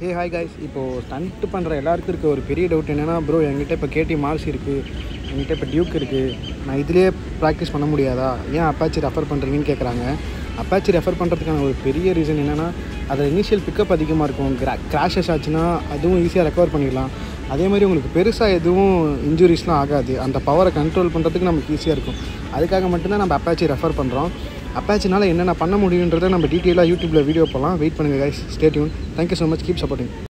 ஹே hi guys இப்போது stunt பண்ணுற எல்லாருக்கும் இருக்க ஒரு பெரிய டவுட் என்னென்னா ப்ரோ என்கிட்ட இப்போ கேடி மார்ஸ் இருக்குது என்கிட்ட இப்போ டியூக் இருக்குது நான் இதிலே ப்ராக்டிஸ் பண்ண முடியாதா ஏன் அப்பாச்சி ரெஃபர் பண்ணுறீங்கன்னு கேட்குறாங்க அப்பாச்சி ரெஃபர் பண்ணுறதுக்கான ஒரு பெரிய ரீசன் என்னென்னா அதில் இனிஷியல் பிக்கப் அதிகமாக இருக்கும் கிரா கிராஷஸ் ஆச்சுன்னா அதுவும் ஈஸியாக ரெக்கவர் பண்ணிடலாம் அதே மாதிரி உங்களுக்கு பெருசாக எதுவும் இன்ஜுரிஸ்லாம் ஆகாது அந்த பவரை கண்ட்ரோல் பண்ணுறதுக்கு நமக்கு ஈஸியாக இருக்கும் அதுக்காக மட்டும்தான் நம்ம அப்பாச்சி ரெஃபர் பண்ணுறோம் அப்பாச்சினால் என்னென்ன பண்ண முடியுன்றதை நம்ம டீட்டெயிலாக யூடியூப்பில் வீடியோ போகலாம் வெயிட் பண்ணுங்கள் guys stay tune thank you so much keep supporting